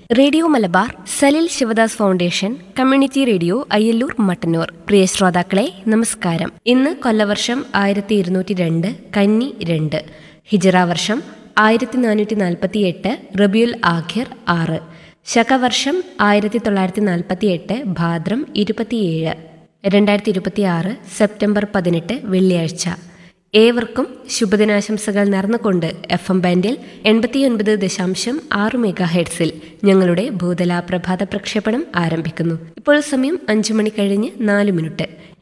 radio Malabar Salil Sivadas foundation community radio Ayyallur Mattannur പ്രിയ ശ്രോതാക്കളെ നമസ്കാരം ഇന്ന് കൊല്ലവർഷം ആയിരത്തി ഇരുന്നൂറ്റി രണ്ട് കന്നി രണ്ട് ഹിജറ വർഷം ആയിരത്തി നാനൂറ്റി നാൽപ്പത്തി എട്ട് റബിയുൽ ആഖിർ ആറ് ശകവർഷം ആയിരത്തി തൊള്ളായിരത്തി നാൽപ്പത്തി എട്ട് ഭാദ്രം ഇരുപത്തിയേഴ് രണ്ടായിരത്തി ഇരുപത്തി ആറ് സെപ്റ്റംബർ പതിനെട്ട് വെള്ളിയാഴ്ച ഏവർക്കും ശുഭദിനാശംസകൾ നേർന്നുകൊണ്ട് എഫ് എം ബാൻഡിൽ എൺപത്തിയൊൻപത് ദശാംശം ആറ് മെഗാ ഹെഡ്സിൽ ഞങ്ങളുടെ ഭൂതല പ്രഭാത പ്രക്ഷേപണം ആരംഭിക്കുന്നു ഇപ്പോൾ സമയം അഞ്ചു മണി കഴിഞ്ഞ് നാല് മിനിറ്റ്